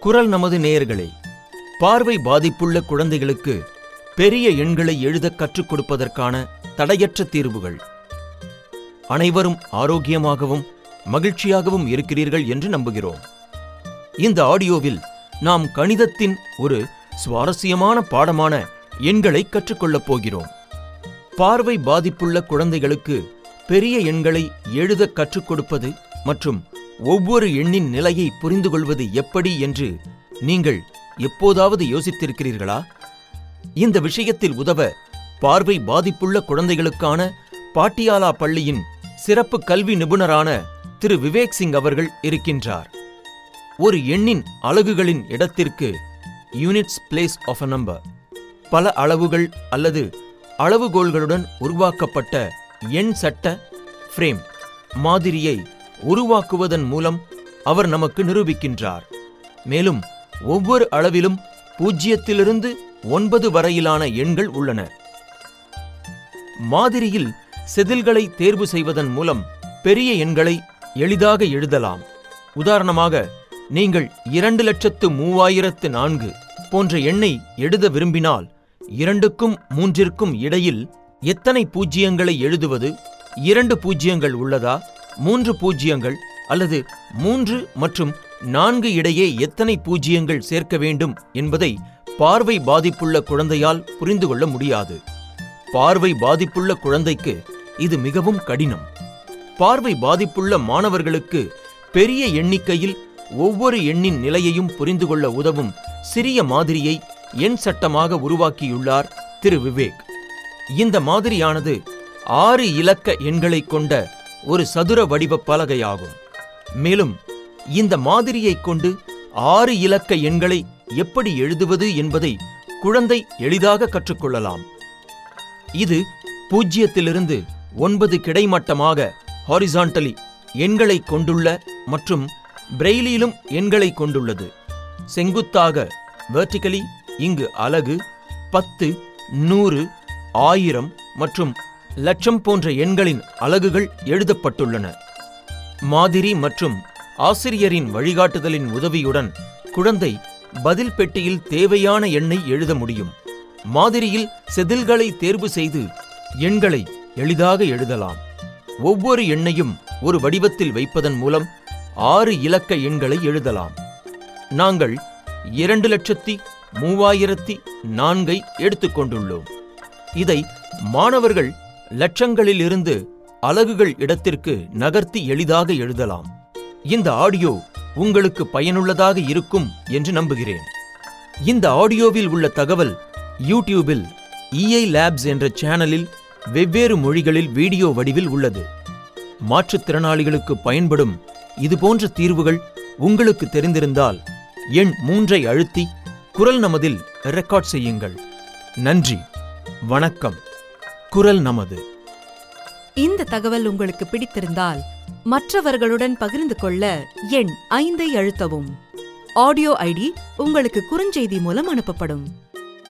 குரல் நமது நேயர்களே பார்வை பாதிப்புள்ள குழந்தைகளுக்கு பெரிய எண்களை எழுதக் கற்றுக் கொடுப்பதற்கான தடையற்ற தீர்வுகள் அனைவரும் ஆரோக்கியமாகவும் மகிழ்ச்சியாகவும் இருக்கிறீர்கள் என்று நம்புகிறோம் இந்த ஆடியோவில் நாம் கணிதத்தின் ஒரு சுவாரஸ்யமான பாடமான எண்களை கற்றுக்கொள்ளப் போகிறோம் பார்வை பாதிப்புள்ள குழந்தைகளுக்கு பெரிய எண்களை எழுதக் கற்றுக் கொடுப்பது மற்றும் ஒவ்வொரு எண்ணின் நிலையை புரிந்து கொள்வது எப்படி என்று நீங்கள் எப்போதாவது யோசித்திருக்கிறீர்களா இந்த விஷயத்தில் உதவ பார்வை பாதிப்புள்ள குழந்தைகளுக்கான பாட்டியாலா பள்ளியின் சிறப்பு கல்வி நிபுணரான திரு விவேக் சிங் அவர்கள் இருக்கின்றார் ஒரு எண்ணின் அலகுகளின் இடத்திற்கு units place of a number பல அளவுகள் அல்லது அளவுகோல்களுடன் உருவாக்கப்பட்ட எண் சட்ட ஃப்ரேம் மாதிரியை உருவாக்குவதன் மூலம் அவர் நமக்கு நிரூபிக்கின்றார் மேலும் ஒவ்வொரு அளவிலும் பூஜ்ஜியத்திலிருந்து ஒன்பது வரையிலான எண்கள் உள்ளன மாதிரியில் செதில்களை தேர்வு செய்வதன் மூலம் பெரிய எண்களை எளிதாக எழுதலாம் உதாரணமாக நீங்கள் இரண்டு லட்சத்து மூவாயிரத்து நான்கு போன்ற எண்ணை எழுத விரும்பினால் இரண்டுக்கும் மூன்றிற்கும் இடையில் எத்தனை பூஜ்ஜியங்களை எழுதுவது இரண்டு பூஜ்ஜியங்கள் உள்ளதா மூன்று பூஜ்ஜியங்கள் அல்லது மூன்று மற்றும் நான்கு இடையே எத்தனை பூஜ்ஜியங்கள் சேர்க்க வேண்டும் என்பதை பார்வை பாதிப்புள்ள குழந்தையால் புரிந்து கொள்ள முடியாது பார்வை பாதிப்புள்ள குழந்தைக்கு இது மிகவும் கடினம் பார்வை பாதிப்புள்ள மாணவர்களுக்கு பெரிய எண்ணிக்கையில் ஒவ்வொரு எண்ணின் நிலையையும் புரிந்து கொள்ள உதவும் சிறிய மாதிரியை எண் சட்டமாக உருவாக்கியுள்ளார் திரு விவேக் இந்த மாதிரியானது ஆறு இலக்க எண்களைக் கொண்ட ஒரு சதுர வடிவ பலகையாகும் மேலும் இந்த மாதிரியைக் கொண்டு ஆறு இலக்க எண்களை எப்படி எழுதுவது என்பதை குழந்தை எளிதாக கற்றுக்கொள்ளலாம் இது பூஜ்ஜியத்திலிருந்து ஒன்பது கிடைமட்டமாக ஹாரிசான்டலி எண்களை கொண்டுள்ள மற்றும் பிரெய்லியிலும் எண்களை கொண்டுள்ளது செங்குத்தாக வெர்டிகலி இங்கு அலகு பத்து நூறு ஆயிரம் மற்றும் லட்சம் போன்ற எண்களின் அலகுகள் எழுதப்பட்டுள்ளன மாதிரி மற்றும் ஆசிரியரின் வழிகாட்டுதலின் உதவியுடன் குழந்தை பதில் பெட்டியில் தேவையான எண்ணை எழுத முடியும் மாதிரியில் செதில்களை தேர்வு செய்து எண்களை எளிதாக எழுதலாம் ஒவ்வொரு எண்ணையும் ஒரு வடிவத்தில் வைப்பதன் மூலம் ஆறு இலக்க எண்களை எழுதலாம் நாங்கள் இரண்டு லட்சத்தி மூவாயிரத்தி நான்கை எடுத்துக்கொண்டுள்ளோம் இதை மாணவர்கள் லட்சங்களிலிருந்து அலகுகள் இடத்திற்கு நகர்த்தி எளிதாக எழுதலாம் இந்த ஆடியோ உங்களுக்கு பயனுள்ளதாக இருக்கும் என்று நம்புகிறேன் இந்த ஆடியோவில் உள்ள தகவல் யூடியூபில் இஐ லேப்ஸ் என்ற சேனலில் வெவ்வேறு மொழிகளில் வீடியோ வடிவில் உள்ளது மாற்றுத்திறனாளிகளுக்கு பயன்படும் இதுபோன்ற தீர்வுகள் உங்களுக்கு தெரிந்திருந்தால் எண் மூன்றை அழுத்தி குரல் நமதில் ரெக்கார்ட் செய்யுங்கள் நன்றி வணக்கம் குரல் நமது இந்த தகவல் உங்களுக்கு பிடித்திருந்தால் மற்றவர்களுடன் பகிர்ந்து கொள்ள எண் ஐந்தை அழுத்தவும் ஆடியோ ஐடி உங்களுக்கு குறுஞ்செய்தி மூலம் அனுப்பப்படும்